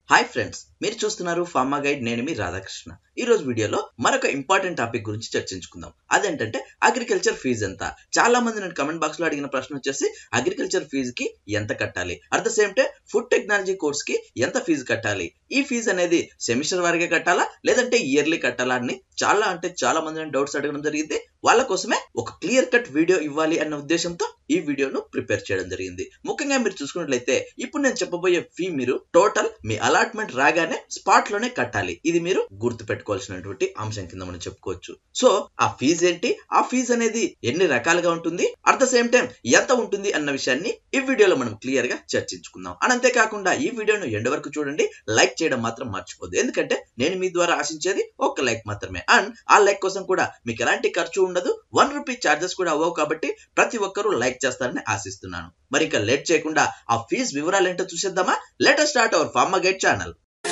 hi friends మీరు చూస్తున్నారు pharma guide నేను మీ రాధాకృష్ణ ఈ రోజు వీడియోలో మరొక ఇంపార్టెంట్ టాపిక్ గురించి చర్చించుకుందాం అదేంటంటే అగ్రికల్చర్ ఫీజు ఎంత చాలా మంది నేను కమెంట్ బాక్స్ లో అడిగిన ప్రశ్న వచ్చేసి అగ్రికల్చర్ ఫీజు కి ఎంత కట్టాలి at the same time food technology course కి ఎంత ఫీజు కట్టాలి ఈ ఫీజు అనేది సెమిస్టర్ వారిగా కట్టాలా లేదంటే ఇయర్లీ కట్టాలా అని చాలా అంటే చాలా మంది డౌట్స్ అడగడం జరిగింది వాళ్ళ కోసమే ఒక క్లియర్ కట్ వీడియో ఇవ్వాలి అన్న ఉద్దేశంతో ఈ వీడియోను ప్రిపేర్ చేయడం జరిగింది ముఖ్యంగా మీరు చూసుకున్నట్లయితే ఇప్పుడు నేను చెప్పబోయే ఫీ మీరు టోటల్ మీ అలాట్మెంట్ రాగానే స్పాట్ లోనే కట్టాలి ఇది మీరు గుర్తు పెట్టుకోవాల్సినటువంటి అంశం కింద మనం చెప్పుకోవచ్చు సో ఆ ఫీజు ఏంటి ఆ ఫీజు అనేది ఎన్ని రకాలుగా ఉంటుంది అట్ ద సేమ్ టైం ఎంత ఉంటుంది అన్న విషయాన్ని ఈ వీడియోలో మనం క్లియర్ గా చర్చించుకుందాం అని అంతేకాకుండా ఈ వీడియోను ఎండ్ వరకు చూడండి లైక్ చేయడం మాత్రం మర్చిపోద్దు ఎందుకంటే నేను మీ ద్వారా ఆశించేది ఒక్క లైక్ మాత్రమే అండ్ ఆ లైక్ కోసం కూడా మీకు ఎలాంటి ఖర్చు ఉండదు వన్ రూపీ చార్జెస్ కూడా అవ్వవు కాబట్టి ప్రతి ఒక్కరూ లైక్ చేస్తారని ఆశిస్తున్నాను మరి ఇంకా లేట్ చేయకుండా ఆ ఫీజు వివరాలు ఏంటో చూసేద్దామా let's start our Pharma Guide channel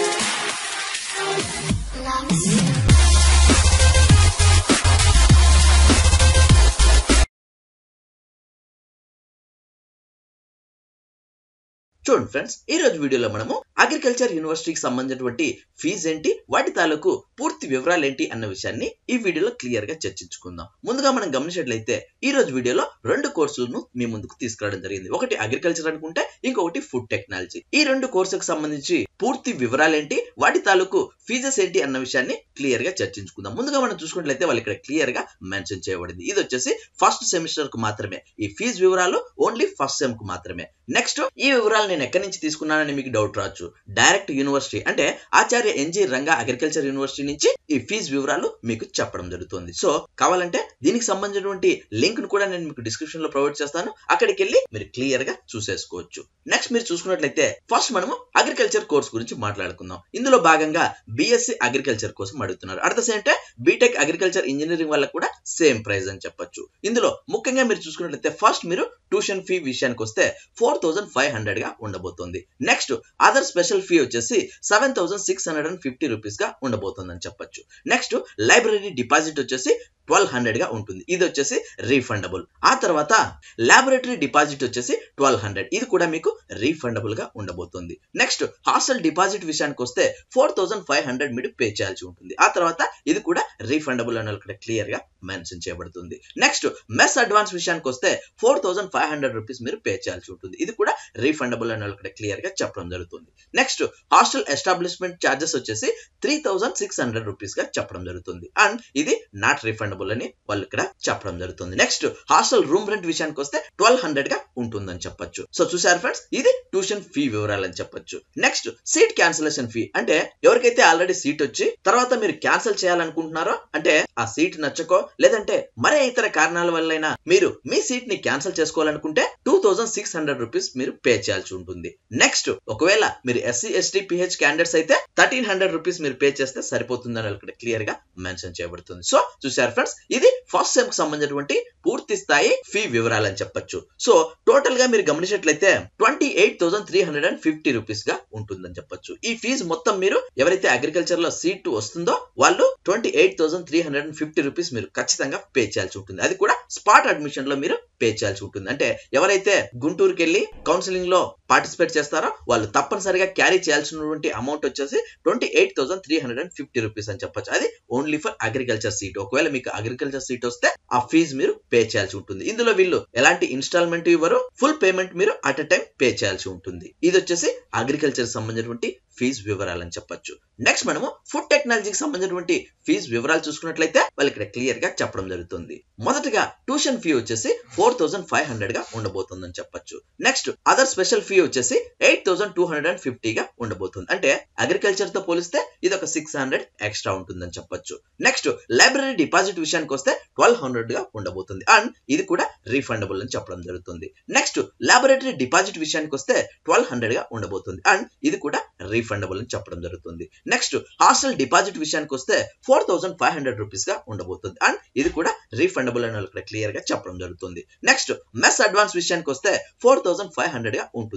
చూడండి ఫ్రెండ్స్ ఈ రోజు వీడియోలో మనము అగ్రికల్చర్ యూనివర్సిటీకి సంబంధించినటువంటి ఫీజు ఏంటి వాటి తాలూకు పూర్తి వివరాలు ఏంటి అన్న విషయాన్ని ఈ వీడియోలో క్లియర్ గా చర్చించుకుందాం ముందుగా మనం గమనించినట్లయితే ఈ రోజు వీడియోలో రెండు కోర్సులను మీ ముందుకు తీసుకురావడం జరిగింది ఒకటి అగ్రికల్చర్ అనుకుంటే ఇంకొకటి ఫుడ్ టెక్నాలజీ ఈ రెండు కోర్సులకు సంబంధించి పూర్తి వివరాలు ఏంటి వాటి తాలూకు ఫీజెస్ ఏంటి అన్న విషయాన్ని క్లియర్ గా చర్చించుకుందాం ముందుగా మనం చూసుకున్నట్లయితే వాళ్ళు ఇక్కడ క్లియర్ గా మెన్షన్ చేయబడింది ఇది వచ్చేసి ఫస్ట్ సెమిస్టర్ కు మాత్రమే ఈ ఫీజు వివరాలు ఓన్లీ ఫస్ట్ సెమ్ కు మాత్రమే నెక్స్ట్ ఈ వివరాలు నేను ఎక్కడి నుంచి తీసుకున్నానని మీకు డౌట్ రావచ్చు డైరెక్ట్ యూనివర్సిటీ అంటే Acharya NG Ranga agriculture university నుంచి ఈ ఫీజు వివరాలు మీకు చెప్పడం జరుగుతుంది సో కావాలంటే దీనికి సంబంధించినటువంటి లింక్ ను కూడా నేను మీకు డిస్క్రిప్షన్ లో ప్రొవైడ్ చేస్తాను అక్కడికి వెళ్ళి మీరు క్లియర్ గా చూసేసుకోవచ్చు నెక్స్ట్ మీరు చూసుకున్నట్లయితే ఫస్ట్ మనము అగ్రికల్చర్ కోర్స్ గురించి మాట్లాడుకుందాం ఇందులో భాగంగా బిఎస్సి అగ్రికల్చర్ కోసం అడుగుతున్నారు at the same time BTech agriculture engineering వాళ్ళకి కూడా సేమ్ ప్రైస్ అని చెప్పొచ్చు ఇందులో ముఖ్యంగా మీరు చూసుకున్నట్లయితే ఫస్ట్ మీరు ట్యూషన్ ఫీ విషయానికి వస్తే ఫోర్ థౌసండ్ ఫైవ్ హండ్రెడ్ గా ఉండబోతుంది నెక్స్ట్ అదర్ స్పెషల్ ఫీ వచ్చేసి seven thousand six hundred and fifty rupees గా ఉండబోతుందని చెప్పొచ్చు నెక్స్ట్ లైబ్రరీ డిపాజిట్ వచ్చేసి ట్వెల్వ్ హండ్రెడ్ గా ఉంటుంది ఇది వచ్చేసి రీఫండబుల్ ఆ తర్వాత లాబొరేటరీ డిపాజిట్ వచ్చేసి ట్వెల్వ్ హండ్రెడ్ ఇది కూడా మీకు రీఫండబుల్ గా ఉండబోతుంది నెక్స్ట్ హాస్టల్ డిపాజిట్ విషయానికి వస్తే ఫోర్ థౌసండ్ ఫైవ్ హండ్రెడ్ మీరు పే చేయాల్సి ఉంటుంది ఆ తర్వాత ఇది కూడా రీఫండబుల్ అని ఇక్కడ క్లియర్ గా మెన్షన్ చేయబడుతుంది నెక్స్ట్ మెస్ అడ్వాన్స్ విషయానికి వస్తే four thousand five hundred rupees మీరు పే చేయాల్సి ఉంటుంది ఇది కూడా రీఫండబుల్ అని ఇక్కడ క్లియర్ గా చెప్పడం జరుగుతుంది నెక్స్ట్ హాస్టల్ ఎస్టాబ్లిష్మెంట్ ఛార్జెస్ వచ్చేసి three thousand six hundred rupees గా చెప్పడం జరుగుతుంది అండ్ ఇది నాట్ రీఫండబుల్ అని వాళ్ళు ఇక్కడ చెప్పడం జరుగుతుంది నెక్స్ట్ హాస్టల్ రూమ్ రెంట్ విషయానికి వస్తే ట్వెల్వ్ హండ్రెడ్ గా ఉంటుందని చెప్పొచ్చు సో చూసారు ఫ్రెండ్స్ ఇది ట్యూషన్ ఫీ వివరాలు అని చెప్పొచ్చు నెక్స్ట్ సీట్ క్యాన్సిలేషన్ ఫీ అంటే ఎవరికైతే ఆల్రెడీ సీట్ వచ్చి తర్వాత మీరు క్యాన్సిల్ చేయాలనుకుంటున్నారో అంటే ఆ సీట్ నచ్చకో లేదంటే మరే ఇతర కారణాల వల్లైనా మీరు మీ సీట్ ని క్యాన్సిల్ చేసుకోవాలనుకుంటే two thousand six hundred rupees మీరు పే చేయాల్సి ఉంటుంది నెక్స్ట్ ఒకవేళ మీరు ఎస్సీ ఎస్టీ పిహెచ్ క్యాండిడేట్స్ అయితే థర్టీన్ హండ్రెడ్ రూపీస్ మీరు పే చేస్తే సరిపోతుందని ఇక్కడ క్లియర్ గా మెన్షన్ చేయబడుతుంది సో చూసారు ఫ్రెండ్స్ ఇది ఫస్ట్ సెమ్ కి సంబంధించినటువంటి పూర్తి స్థాయి ఫీ వివరాలు అని చెప్పొచ్చు సో టోటల్ గా మీరు గమనించినట్లయితే twenty eight thousand three hundred and fifty rupees గా ఉంటుందని చెప్పొచ్చు ఈ ఫీజు మొత్తం మీరు ఎవరైతే అగ్రికల్చర్ లో సీట్ వస్తుందో వాళ్ళు twenty eight thousand three hundred and fifty rupees మీరు ఖచ్చితంగా పే చేయాల్సి ఉంటుంది అది కూడా స్పాట్ అడ్మిషన్ లో మీరు పే చేయాల్సి ఉంటుంది అంటే ఎవరైతే గుంటూరుకి వెళ్ళి కౌన్సిలింగ్ లో పార్టిసిపేట్ చేస్తారో వాళ్ళు తప్పనిసరిగా క్యారీ చేయాల్సినటువంటి అమౌంట్ వచ్చేసి twenty eight thousand three hundred and fifty rupees అని చెప్పొచ్చు అది ఓన్లీ ఫర్ అగ్రికల్చర్ సీట్ ఒకవేళ మీకు అగ్రికల్చర్ సీట్ వస్తే ఆ ఫీజు మీరు పే చేయాల్సి ఉంటుంది ఇందులో వీళ్ళు ఎలాంటి ఇన్స్టాల్మెంట్ ఇవ్వరు ఫుల్ పేమెంట్ మీరు అట్ ఎ టైం పే చేయాల్సి ఉంటుంది ఇది వచ్చేసి అగ్రికల్చర్ సంబంధించినటువంటి ఫీజు వివరాలని చెప్పొచ్చు నెక్స్ట్ మనము ఫుడ్ టెక్నాలజీకి సంబంధించినటువంటి ఫీజు వివరాలు చూసుకున్నట్లయితే వాళ్ళు ఇక్కడ క్లియర్ గా చెప్పడం జరుగుతుంది మొదటగా ట్యూషన్ ఫీ వచ్చేసి ఫోర్ థౌసండ్ ఫైవ్ హండ్రెడ్ గా ఉండబోతుందని చెప్పొచ్చు నెక్స్ట్ అదర్ స్పెషల్ ఫీ వచ్చేసి eight thousand two hundred and fifty గా ఉండబోతుంది అంటే అగ్రికల్చర్ తో పోలిస్తే ఇది ఒక సిక్స్ హండ్రెడ్ ఎక్స్ట్రా ఉంటుందని చెప్పొచ్చు నెక్స్ట్ లైబ్రరీ డిపాజిట్ విషయానికి వస్తే ట్వెల్వ్ హండ్రెడ్ గా ఉండబోతుంది అండ్ ఇది కూడా రీఫండబుల్ అని చెప్పడం జరుగుతుంది నెక్స్ట్ లాబొరేటరీ డిపాజిట్ విషయానికి వస్తే ట్వెల్వ్ హండ్రెడ్ గా ఉండబోతుంది అండ్ ఇది కూడా రీఫండబుల్ అని చెప్పడం జరుగుతుంది నెక్స్ట్ హాస్టల్ డిపాజిట్ విషయానికి వస్తే four thousand five hundred rupees గా ఉండబోతుంది అండ్ ఇది కూడా రీఫండబుల్ అని ఇక్కడ క్లియర్ గా చెప్పడం జరుగుతుంది నెక్స్ట్ మెస్ అడ్వాన్స్ విషయానికి వస్తే ఫోర్ థౌసండ్ ఫైవ్ హండ్రెడ్ గా ఉంటుంది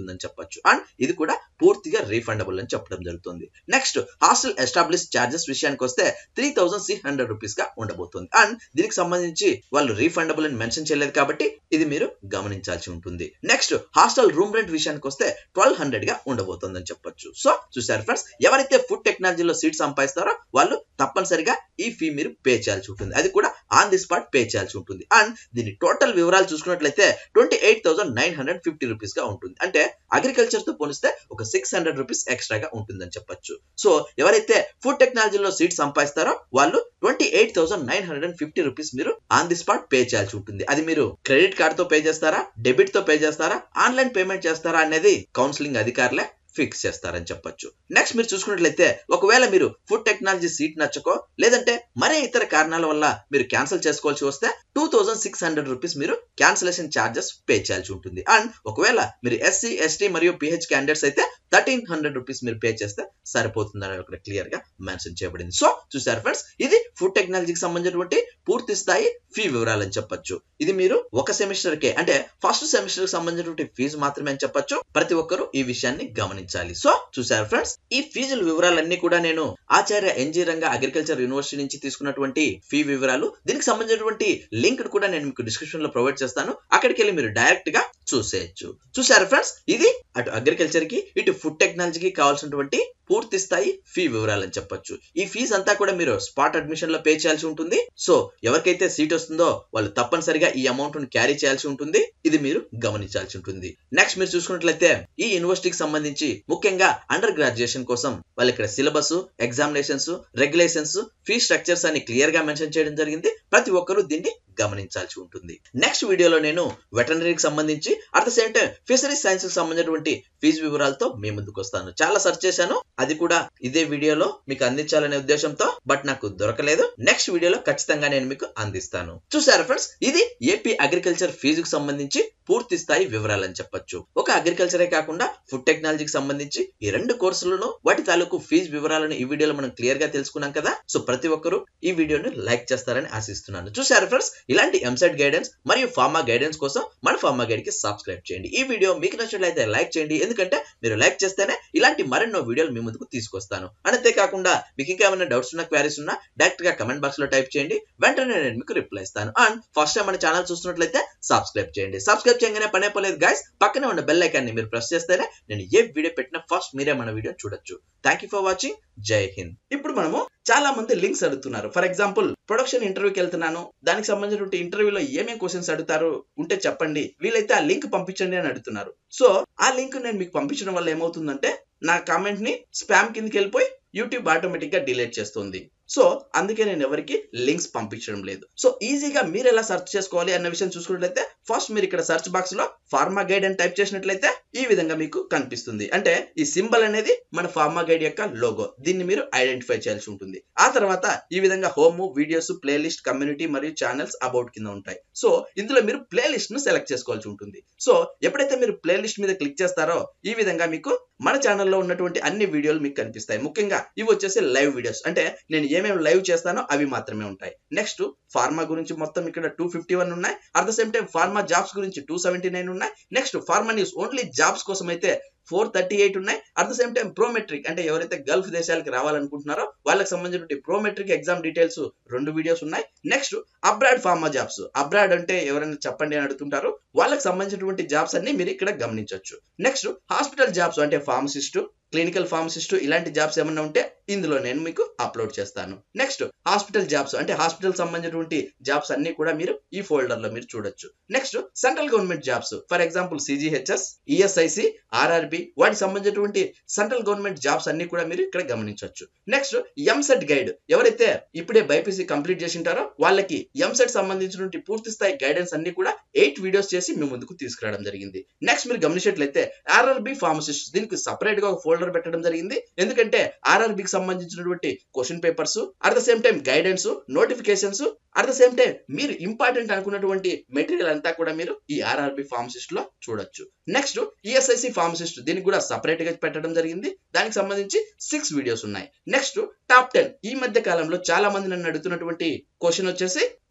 ఉంటుందని చెప్పొచ్చు అండ్ ఇది కూడా పూర్తిగా రీఫండబుల్ అని చెప్పడం జరుగుతుంది నెక్స్ట్ హాస్టల్ ఎస్టాబ్లిష్ చార్జెస్ విషయానికి వస్తే three thousand six hundred rupees గా ఉండబోతుంది అండ్ దీనికి సంబంధించి వాళ్ళు రీఫండబుల్ అని మెన్షన్ చేయలేదు కాబట్టి ఇది మీరు గమనించాల్సి ఉంటుంది నెక్స్ట్ హాస్టల్ రూమ్ రెంట్ విషయానికి వస్తే ట్వెల్వ్ హండ్రెడ్ గా ఉండబోతుంది అని చెప్పొచ్చు సో చూసారు ఫ్రెండ్స్ ఎవరైతే ఫుడ్ టెక్నాలజీలో సీట్ సంపాదిస్తారో వాళ్ళు తప్పనిసరిగా ఈ ఫీ మీరు పే చేయాల్సి ఉంటుంది అది కూడా ఆన్ ది స్పాట్ పే చేయాల్సి ఉంటుంది అండ్ దీని టోటల్ వివరాలు చూసుకున్నట్లయితే twenty eight thousand nine hundred fifty rupees గా ఉంటుంది అంటే అగ్రికల్చర్ తో పోలిస్తే ఒక సిక్స్ హండ్రెడ్ రూపీస్ ఎక్స్ట్రాగా ఉంటుందని చెప్పొచ్చు సో ఎవరైతే ఫుడ్ టెక్నాలజీలో సీట్ సంపాదిస్తారో వాళ్ళు twenty eight thousand nine hundred and fifty rupees మీరు ఆన్ ది స్పాట్ పే చేయాల్సి ఉంటుంది అది మీరు క్రెడిట్ కార్డ్ తో పే చేస్తారా డెబిట్ తో పే చేస్తారా ఆన్లైన్ పేమెంట్ చేస్తారా అనేది కౌన్సిలింగ్ అధికారులే ఫిక్స్ చేస్తారని చెప్పొచ్చు నెక్స్ట్ మీరు చూసుకున్నట్లయితే ఒకవేళ మీరు ఫుడ్ టెక్నాలజీ సీట్ నచ్చకో లేదంటే మరే ఇతర కారణాల వల్ల మీరు క్యాన్సిల్ చేసుకోవాల్సి వస్తే two thousand six hundred rupees మీరు క్యాన్సిలేషన్ ఛార్జెస్ పే చేయాల్సి ఉంటుంది అండ్ ఒకవేళ మీరు ఎస్సీ ఎస్టీ మరియు పిహెచ్ క్యాండిడేట్స్ అయితే థర్టీన్ హండ్రెడ్ రూపీస్ మీరు పే చేస్తే సరిపోతుందని అక్కడ క్లియర్ గా మెన్షన్ చేయబడింది సో చూసారు ఫ్రెండ్స్ ఇది ఫుడ్ టెక్నాలజీకి సంబంధించినటువంటి పూర్తి స్థాయి ఫీ వివరాలు అని చెప్పొచ్చు ఇది మీరు ఒక సెమిస్టర్ కే అంటే ఫస్ట్ సెమిస్టర్ కి సంబంధించినటువంటి ఫీజు మాత్రమే అని చెప్పొచ్చు ప్రతి ఒక్కరు ఈ విషయాన్ని గమనించాలి సో చూసారు ఫ్రెండ్స్ ఈ ఫీజుల వివరాలన్నీ కూడా నేను ఆచార్య ఎన్జీ రంగ అగ్రికల్చర్ యూనివర్సిటీ నుంచి తీసుకున్నటువంటి ఫీ వివరాలు దీనికి సంబంధించినటువంటి లింక్ కూడా నేను మీకు డిస్క్రిప్షన్ లో ప్రొవైడ్ చేస్తాను అక్కడికి వెళ్ళి మీరు డైరెక్ట్ గా చూసేయచ్చు చూసారు ఫ్రెండ్స్ ఇది అటు అగ్రికల్చర్ కి ఇటు ఫుడ్ టెక్నాలజీకి కావాల్సినటువంటి పూర్తి స్థాయి ఫీ వివరాలు అని చెప్పొచ్చు ఈ ఫీజు అంతా కూడా మీరు స్పాట్ అడ్మిషన్ లో పే చేయాల్సి ఉంటుంది సో ఎవరికైతే సీట్ వస్తుందో వాళ్ళు తప్పనిసరిగా ఈ అమౌంట్ ను క్యారీ చేయాల్సి ఉంటుంది ఇది మీరు గమనించాల్సి ఉంటుంది నెక్స్ట్ మీరు చూసుకున్నట్లయితే ఈ యూనివర్సిటీకి సంబంధించి ముఖ్యంగా అండర్ గ్రాడ్యుయేషన్ కోసం వాళ్ళు ఇక్కడ syllabus examinations regulations fee structures అని క్లియర్ గా మెన్షన్ చేయడం జరిగింది ప్రతి ఒక్కరూ దీన్ని గమనించాల్సి ఉంటుంది నెక్స్ట్ వీడియోలో నేను వెటనరీకి సంబంధించి at the same time fisheries science కి సంబంధించినటువంటి ఫీజు వివరాలతో మీ ముందుకు వస్తాను చాలా సెర్చ్ చేశాను అది కూడా ఇదే వీడియోలో మీకు అందించాలనే ఉద్దేశంతో బట్ నాకు దొరకలేదు నెక్స్ట్ వీడియోలో ఖచ్చితంగా నేను మీకు అందిస్తాను చూసారా ఫ్రెండ్స్ ఇది ఏపీ అగ్రికల్చర్ ఫీజుకు సంబంధించి పూర్తి స్థాయి వివరాలు అని చెప్పొచ్చు ఒక అగ్రికల్చరే కాకుండా ఫుడ్ టెక్నాలజీకి సంబంధించి ఈ రెండు కోర్సులను వాటి తాలూకు ఫీజు వివరాలను ఈ వీడియోలో మనం క్లియర్ గా తెలుసుకున్నాం కదా సో ప్రతి ఒక్కరూ ఈ వీడియోని లైక్ చేస్తారని ఆశిస్తున్నాను చూసారు ఫ్రెండ్స్ ఇలాంటి ఎంసెట్ గైడెన్స్ మరియు ఫార్మా గైడెన్స్ కోసం మన ఫార్మా గైడ్ కి సబ్స్క్రైబ్ చేయండి ఈ వీడియో మీకు నచ్చినట్లయితే లైక్ చేయండి ఎందుకంటే మీరు లైక్ చేస్తేనే ఇలాంటి మరెన్నో వీడియోలు మీ ముందుకు తీసుకొస్తాను అంతేకాకుండా మీకు ఇంకా ఏమైనా డౌట్స్ ఉన్నా క్వారీస్ ఉన్నా డైరెక్ట్ గా కమెంట్ బాక్స్ లో టైప్ చేయండి వెంటనే నేను మీకు రిప్లై ఇస్తాను అండ్ ఫస్ట్ టైం మన ఛానల్ చూస్తున్నట్లయితే సబ్స్క్రైబ్ చేయండి సబ్స్క్రైబ్ చేయగానే పనే పర్లేదు గైస్ పక్కనే ఉన్న బెల్ ఐకాన్ని మీరు ప్రెస్ చేస్తేనే నేను ఏ వీడియో పెట్టినా ఫస్ట్ మీరే మన వీడియో చూడొచ్చు థ్యాంక్ యూ ఫర్ వాచింగ్ జై హింద్ ఇప్పుడు మనము చాలా మంది లింక్స్ అడుగుతున్నారు ఫర్ ఎగ్జాంపుల్ ప్రొడక్షన్ ఇంటర్వ్యూకి వెళ్తున్నాను దానికి సంబంధించిన ఇంటర్వ్యూలో ఏమేమి క్వశ్చన్స్ అడుగుతారు ఉంటే చెప్పండి వీలైతే ఆ లింక్ పంపించండి అని అడుగుతున్నారు సో ఆ లింక్ నేను మీకు పంపించడం వల్ల ఏమవుతుందంటే నా కామెంట్ ని స్పామ్ కిందకి వెళ్ళిపోయి యూట్యూబ్ ఆటోమేటిక్ గా డిలీట్ చేస్తుంది సో అందుకే నేను ఎవరికి లింక్స్ పంపించడం లేదు సో ఈజీగా మీరు ఎలా సెర్చ్ చేసుకోవాలి అన్న విషయం చూసుకున్నట్లయితే ఫస్ట్ మీరు ఇక్కడ సెర్చ్ బాక్స్ లో ఫార్మా గైడ్ అని టైప్ చేసినట్లయితే ఈ విధంగా మీకు కనిపిస్తుంది అంటే ఈ సింబల్ అనేది మన ఫార్మా గైడ్ యొక్క లోగో దీన్ని మీరు ఐడెంటిఫై చేయాల్సి ఉంటుంది ఆ తర్వాత ఈ విధంగా హోమ్ వీడియోస్ ప్లేలిస్ట్ కమ్యూనిటీ మరియు ఛానల్స్ అబౌట్ కింద ఉంటాయి సో ఇందులో మీరు ప్లేలిస్ట్ ను సెలెక్ట్ చేసుకోవాల్సి ఉంటుంది సో ఎప్పుడైతే మీరు ప్లేలిస్ట్ మీద క్లిక్ చేస్తారో ఈ విధంగా మీకు మన ఛానల్లో ఉన్నటువంటి అన్ని వీడియోలు మీకు కనిపిస్తాయి ముఖ్యంగా ఇవి వచ్చేసి లైవ్ వీడియోస్ అంటే నేను ఏమేమి లైవ్ చేస్తానో అవి మాత్రమే ఉంటాయి నెక్స్ట్ ఫార్మా గురించి మొత్తం ఇక్కడ టూ ఫిఫ్టీ వన్ ఉన్నాయి at the same time pharma jobs గురించి టూ సెవెంటీ నైన్ ఉన్నాయి next pharma news only jobs కోసం అయితే ఫోర్ థర్టీ ఎయిట్ ఉన్నాయి at the same time Prometric అంటే ఎవరైతే గల్ఫ్ దేశాలకు రావాలనుకుంటున్నారో వాళ్ళకి సంబంధించిన ప్రోమెట్రిక్ ఎగ్జామ్ డీటెయిల్స్ రెండు వీడియోస్ ఉన్నాయి next abroad pharma jobs abroad అంటే ఎవరైనా చెప్పండి అని అడుగుతుంటారు వాళ్ళకి సంబంధించినటువంటి జాబ్స్ అన్ని మీరు ఇక్కడ గమనించవచ్చు నెక్స్ట్ హాస్పిటల్ జాబ్స్ అంటే ఫార్మసిస్ట్ క్లినికల్ ఫార్మసిస్ట్ ఇలాంటి జాబ్స్ ఏమన్నా ఉంటే ఇందులో నేను మీకు అప్లోడ్ చేస్తాను నెక్స్ట్ హాస్పిటల్ జాబ్స్ అంటే హాస్పిటల్ సంబంధించినటువంటి జాబ్స్ అన్ని కూడా మీరు ఈ ఫోల్డర్ లో మీరు చూడొచ్చు next central government jobs for example CGHS ESIC RRB వాటికి సంబంధించినటువంటి సెంట్రల్ గవర్నమెంట్ జాబ్స్ అన్ని కూడా మీరు ఇక్కడ గమనించవచ్చు నెక్స్ట్ ఎంసెట్ గైడ్ ఎవరైతే ఇప్పుడే బైపీసీ కంప్లీట్ చేసి ఉంటారో వాళ్ళకి ఎంసెట్ సంబంధించినటువంటి పూర్తి స్థాయి గైడెన్స్ అన్ని కూడా ఎయిట్ వీడియోస్ చేసి మీ ముందుకు తీసుకురావడం జరిగింది నెక్స్ట్ మీరు గమనించినట్లయితే ఆర్ఆర్బి ఫార్మసిస్ట్ దీనికి సపరేట్ గా ఒక ఫోల్డర్ పెట్టడం జరిగింది ఎందుకంటే ఆర్ఆర్బికి సంబంధించినటువంటి question papers at the same time guidance notifications at the same time మీరు ఇంపార్టెంట్ అనుకున్నటువంటి మెటీరియల్ అంతా కూడా మీరు ఈ ఆర్ఆర్బి ఫార్మసిస్ట్ లో చూడొచ్చు నెక్స్ట్ ఈఎస్ఐసి ఫార్మసిస్ట్ దీనికి కూడా సపరేట్ గా పెట్టడం జరిగింది దానికి సంబంధించి సిక్స్ వీడియోస్ ఉన్నాయి నెక్స్ట్ టాప్ టెన్ ఈ మధ్య కాలంలో చాలా మంది నన్ను అడుగుతున్నటువంటి క్వశ్చన్ వచ్చేసి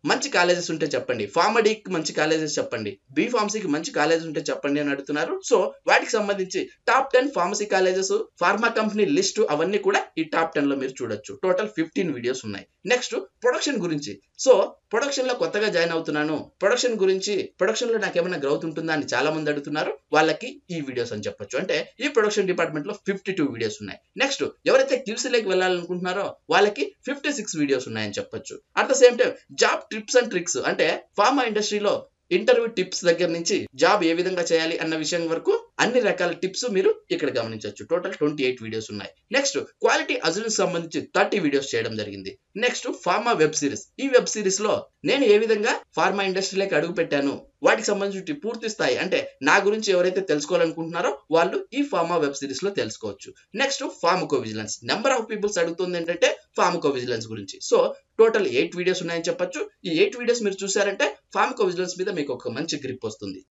మంచి కాలేజెస్ ఉంటే చెప్పండి ఫార్మడీకి మంచి కాలేజెస్ చెప్పండి బీ ఫార్మసీకి మంచి కాలేజెస్ ఉంటే చెప్పండి అని అడుగుతున్నారు సో వాటికి సంబంధించి top ten pharmacy colleges pharma company list అవన్నీ కూడా ఈ టాప్ టెన్ లో మీరు చూడొచ్చు టోటల్ ఫిఫ్టీన్ వీడియోస్ ఉన్నాయి నెక్స్ట్ ప్రొడక్షన్ గురించి సో ప్రొడక్షన్ లో కొత్తగా జాయిన్ అవుతున్నాను ప్రొడక్షన్ గురించి ప్రొడక్షన్ లో నాకు ఏమైనా గ్రౌత్ ఉంటుందా అని చాలా మంది అడుగుతున్నారు వాళ్ళకి ఈ వీడియోస్ అని చెప్పొచ్చు అంటే ఈ ప్రొడక్షన్ డిపార్ట్మెంట్ లో ఫిఫ్టీ టూ వీడియోస్ ఉన్నాయి నెక్స్ట్ ఎవరైతే క్యూసీలోకి వెళ్ళాలనుకుంటున్నారో వాళ్ళకి ఫిఫ్టీ సిక్స్ వీడియోస్ ఉన్నాయని చెప్పొచ్చు at the same time job tips and tricks అంటే ఫార్మా ఇండస్ట్రీలో ఇంటర్వ్యూ టిప్స్ దగ్గర నుంచి జాబ్ ఏ విధంగా చేయాలి అన్న విషయం వరకు అన్ని రకాల టిప్స్ మీరు ఇక్కడ గమనించవచ్చు టోటల్ ట్వంటీ ఎయిట్ వీడియోస్ ఉన్నాయి నెక్స్ట్ క్వాలిటీ అజూరెన్స్ సంబంధించి థర్టీ వీడియోస్ చేయడం జరిగింది నెక్స్ట్ ఫార్మా వెబ్ సిరీస్ ఈ వెబ్ సిరీస్ లో నేను ఏ విధంగా ఫార్మా ఇండస్ట్రీలోకి అడుగు పెట్టాను వాటికి సంబంధించి పూర్తి స్థాయి అంటే నా గురించి ఎవరైతే తెలుసుకోవాలనుకుంటున్నారో వాళ్ళు ఈ ఫార్మా వెబ్ సిరీస్ లో తెలుసుకోవచ్చు next pharmacovigilance number of peoples అడుగుతుంది ఏంటంటే ఫార్మకో విజిలెన్స్ గురించి సో టోటల్ ఎయిట్ వీడియోస్ ఉన్నాయని చెప్పొచ్చు ఈ ఎయిట్ వీడియోస్ మీరు చూసారంటే ఫార్మకో విజిలెన్స్ మీద మీకు ఒక మంచి గ్రిప్ వస్తుంది